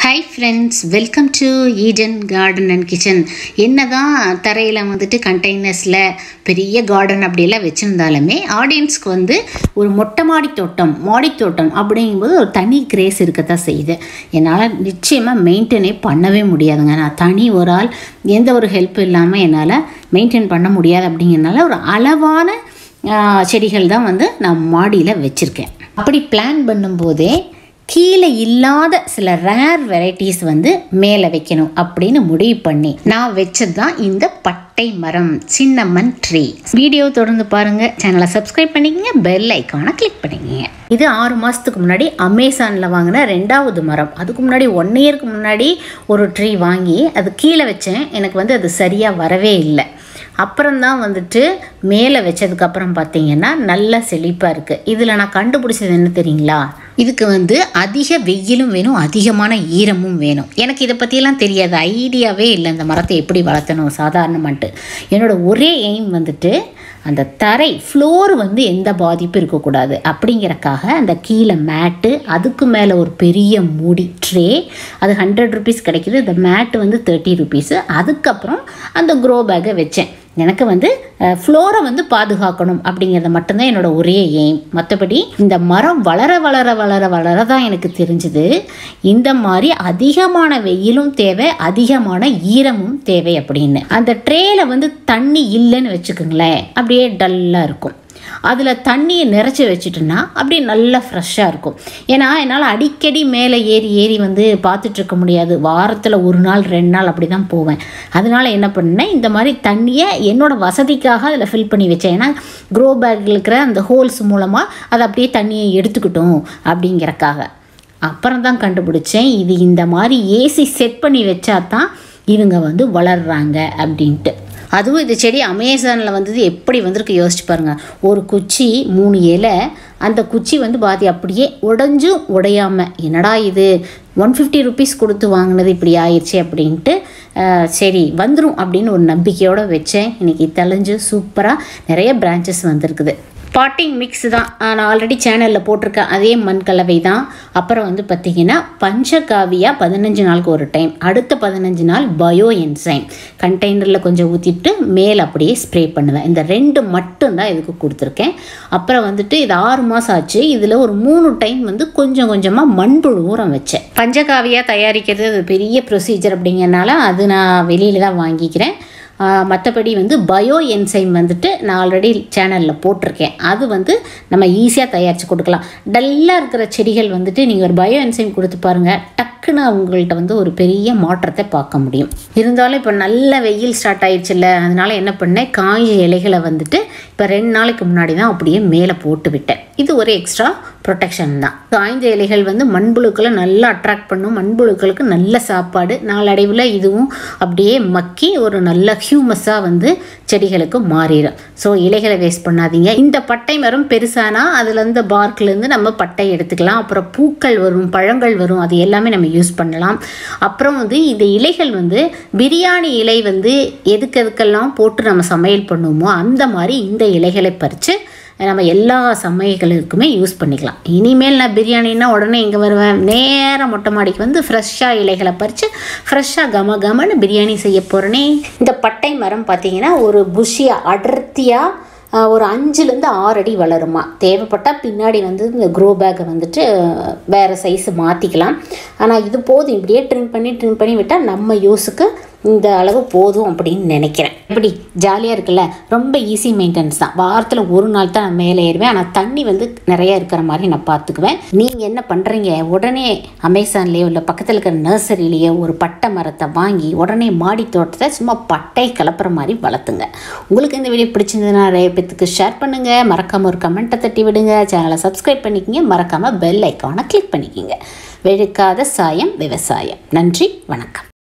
hi friends welcome to Eden Garden and kitchen என்ன தான் தரையில் வந்துட்டு கண்டெய்னர்ஸில் பெரிய கார்டன் அப்படியெல்லாம் வச்சுருந்தாலுமே ஆடியன்ஸ்க்கு வந்து ஒரு மொட்டை மாடி தோட்டம் மாடி தோட்டம் அப்படிங்கும்போது ஒரு தனி கிரேஸ் இருக்கத்தான் செய்யுது என்னால் நிச்சயமாக மெயின்டைனே பண்ணவே முடியாதுங்க நான் தனி ஒரு ஆள் எந்த ஒரு ஹெல்ப் இல்லாமல் என்னால் மெயின்டைன் பண்ண முடியாது அப்படிங்கிறனால ஒரு அளவான ஆஹ், செடிகள் தான் வந்து நான் மாடியில் வச்சுருக்கேன் அப்படி பிளான் பண்ணும்போதே கீழே இல்லாத சில ரேர் வெரைட்டிஸ் வந்து மேலே வைக்கணும் அப்படின்னு முடிவு பண்ணி நான் வச்சது தான் இந்த பட்டை மரம் சின்னமன் ட்ரீ வீடியோ தொடர்ந்து பாருங்க சேனலை சப்ஸ்கிரைப் பண்ணிக்கங்க பெல் ஐக்கானை கிளிக் பண்ணிக்கங்க இது ஆறு மாதத்துக்கு முன்னாடி அமேசானில் வாங்கின ரெண்டாவது மரம் அதுக்கு முன்னாடி ஒன் இயருக்கு முன்னாடி ஒரு ட்ரீ வாங்கி அது கீழே வச்சேன் எனக்கு வந்து அது சரியாக வரவே இல்லை அப்புறம்தான் வந்துட்டு மேலே வச்சதுக்கப்புறம் பார்த்தீங்கன்னா நல்ல செழிப்பாக இருக்குது இதில் நான் கண்டுபிடிச்சது என்ன தெரியுங்களா இதுக்கு வந்து அதிக வெயிலும் வேணும் அதிகமான ஈரமும் வேணும் எனக்கு இதை பற்றியெல்லாம் தெரியாது ஐடியாவே இல்லை இந்த மரத்தை எப்படி வளர்த்தணும் சாதாரணமான்ட்டு என்னோட ஒரே எய்ம் வந்துட்டு அந்த தரை ஃப்ளோர் வந்து எந்த பாதிப்பும் இருக்கக்கூடாது அப்படிங்கறக்காக அந்த கீழே மேட்டு அதுக்கு மேலே ஒரு பெரிய மூடி ட்ரே அது ஹண்ட்ரட் ருபீஸ் கிடைக்குது இந்த மேட்டு வந்து தேர்ட்டி ருபீஸு அதுக்கப்புறம் அந்த க்ரோ பேக்கை வச்சேன் எனக்கு வந்து ஃப்ளோரை வந்து பாதுகாக்கணும் அப்படிங்கிறது மட்டும்தான் என்னோட ஒரே எய்ம் மற்றபடி இந்த மரம் வளர வளர வளர வளர தான் எனக்கு தெரிஞ்சுது இந்த மாதிரி அதிகமான வெயிலும் தேவை அதிகமான ஈரமும் தேவை அப்படின்னு அந்த ட்ரேல வந்து தண்ணி இல்லைன்னு வச்சுக்கோங்களேன் அப்படியே டல்லாக இருக்கும் அதில் தண்ணியை நிறச்சி வச்சுட்டோன்னா அப்படியே நல்லா ஃப்ரெஷ்ஷாக இருக்கும் ஏன்னா என்னால் அடிக்கடி மேலே ஏறி ஏறி வந்து பார்த்துட்டு இருக்க முடியாது வாரத்தில் ஒரு நாள் ரெண்டு நாள் அப்படி தான் போவேன் அதனால் என்ன பண்ணேன் இந்த மாதிரி தண்ணியை என்னோட வசதிக்காக அதில் ஃபில் பண்ணி வச்சேன் ஏன்னா க்ரோ பேக்கில் இருக்கிற அந்த ஹோல்ஸ் மூலமாக அதை அப்படியே தண்ணியை எடுத்துக்கிட்டோம் அப்படிங்கிறக்காக அப்புறம் தான் கண்டுபிடிச்சேன் இது இந்த மாதிரி ஏசி செட் பண்ணி வச்சா தான் இவங்க வந்து வளர்றாங்க அப்படின்ட்டு அதுவும் இந்த செடி அமேசானில் வந்தது எப்படி வந்திருக்கு யோசிச்சு பாருங்க ஒரு குச்சி மூணு இலை அந்த குச்சி வந்து பாதி அப்படியே உடஞ்சும் உடையாமல் என்னடா இது ஒன் ஃபிஃப்டி ருபீஸ் கொடுத்து வாங்கினது இப்படி ஆயிடுச்சு அப்படின்ட்டு அஹ், சரி வந்துடும் அப்படின்னு ஒரு நம்பிக்கையோடு வச்சேன் இன்னைக்கு தெளிஞ்சு சூப்பராக நிறைய பிரான்ச்சஸ் வந்திருக்குது பாட்டிங் மிக்ஸ் தான் ஆஹ் நான் ஆல்ரெடி சேனலில் போட்டிருக்கேன் அதே மண் கலவை தான் அப்புறம் வந்து பார்த்திங்கன்னா பஞ்சகாவியா பதினஞ்சு நாளுக்கு ஒரு டைம் அடுத்த பதினஞ்சு நாள் பயோ என்சைம் கண்டெய்னரில் கொஞ்சம் ஊற்றிட்டு மேல் அப்படியே ஸ்ப்ரே பண்ணுவேன் இந்த ரெண்டு மட்டும்தான் இதுக்கு கொடுத்துருக்கேன் அப்புறம் வந்துட்டு இது ஆறு மாதம் ஆச்சு இதில் ஒரு மூணு டைம் வந்து கொஞ்சம் கொஞ்சமாக மண்புழு ஊறம் வச்சேன் பஞ்சகாவியா தயாரிக்கிறது அது பெரிய ப்ரொசீஜர் அப்படிங்கிறனால அது நான் வெளியில் தான் வாங்கிக்கிறேன் மற்றபடி வந்து பயோ என்சைம் வந்துட்டு நான் ஆல்ரெடி சேனலில் போட்டிருக்கேன் அது வந்து நம்ம ஈஸியாக தயாரித்து கொடுக்கலாம் டல்லாக இருக்கிற செடிகள் வந்துட்டு நீங்கள் ஒரு பயோ என்சைம் கொடுத்து பாருங்கள் டக்குன்னு அவங்கள்ட்ட வந்து ஒரு பெரிய மாற்றத்தை பார்க்க முடியும் இருந்தாலும் இப்போ நல்ல வெயில் ஸ்டார்ட் ஆயிடுச்சுல்ல அதனால என்ன பண்ணேன் காய்ஞ்ச இலைகளை வந்துட்டு இப்போ ரெண்டு நாளைக்கு முன்னாடி தான் அப்படியே மேலே போட்டு விட்டேன் இது ஒரு எக்ஸ்ட்ரா ப்ரொடெக்ஷன் தான் காய்ந்த இலைகள் வந்து மண்புழுக்களை நல்லா அட்ராக்ட் பண்ணும் மண்புழுக்களுக்கு நல்ல சாப்பாடு நாளடைவில் இதுவும் அப்படியே மக்கி ஒரு நல்ல ஹியூமஸாக வந்து செடிகளுக்கு மாறிடும் ஸோ இலைகளை வேஸ்ட் பண்ணாதீங்க இந்த பட்டை மரம் பெருசானா அதுலேருந்து பார்க்லேருந்து நம்ம பட்டை எடுத்துக்கலாம் அப்புறம் பூக்கள் வரும் பழங்கள் வரும் அது எல்லாமே நம்ம யூஸ் பண்ணலாம் அப்புறம் வந்து இந்த இலைகள் வந்து பிரியாணி இலை வந்து எதுக்கு எதுக்கெல்லாம் போட்டு நம்ம சமையல் பண்ணுவோமோ அந்த மாதிரி இந்த இலைகளை பறித்து நம்ம எல்லா சமையல்களுக்குமே யூஸ் பண்ணிக்கலாம் இனிமேல் நான் பிரியாணின்னா உடனே இங்கே வருவேன் நேராக மொட்டை மாடிக்கு வந்து ஃப்ரெஷ்ஷாக இலைகளை பறித்து ஃப்ரெஷ்ஷாக கம கமன்னு பிரியாணி செய்ய போகிறேனே இந்த பட்டை மரம் பார்த்தீங்கன்னா ஒரு புஷியாக அடர்த்தியாக ஆஹ், ஒரு அஞ்சுலேருந்து ஆறு அடி வளருமா தேவைப்பட்டால் பின்னாடி வந்து இந்த க்ரோ பேக்கை வந்துட்டு ஆஹ், வேறு சைஸ் மாற்றிக்கலாம் ஆனால் இது போதும் இப்படியே ட்ரிம் பண்ணி ட்ரிம் பண்ணி விட்டால் நம்ம யூஸுக்கு இந்த அளவு போதும் அப்படின்னு நினைக்கிறேன் எப்படி ஜாலியாக இருக்குல்ல ரொம்ப ஈஸி மெயின்டெனன்ஸ் தான் வாரத்தில் ஒரு நாள் தான் நான் மேலே ஏறுவேன் ஆனால் தண்ணி வந்து நிறைய இருக்கிற மாதிரி நான் பார்த்துக்குவேன் நீங்கள் என்ன பண்ணுறீங்க உடனே அமேசான்லேயோ இல்லை பக்கத்தில் இருக்கிற நர்சரிலேயோ ஒரு பட்டை மரத்தை வாங்கி உடனே மாடி தோட்டத்தை சும்மா பட்டை கலப்புற மாதிரி வளர்த்துங்க உங்களுக்கு இந்த வீடியோ பிடிச்சிருந்ததுன்னா நிறைய பேத்துக்கு ஷேர் பண்ணுங்கள் மறக்காமல் ஒரு கமெண்ட்டை தட்டி விடுங்க சேனலை சப்ஸ்கிரைப் பண்ணிக்கங்க மறக்காமல் பெல் ஐக்கானை கிளிக் பண்ணிக்கங்க வெளுக்காத சாயம் விவசாயம் நன்றி வணக்கம்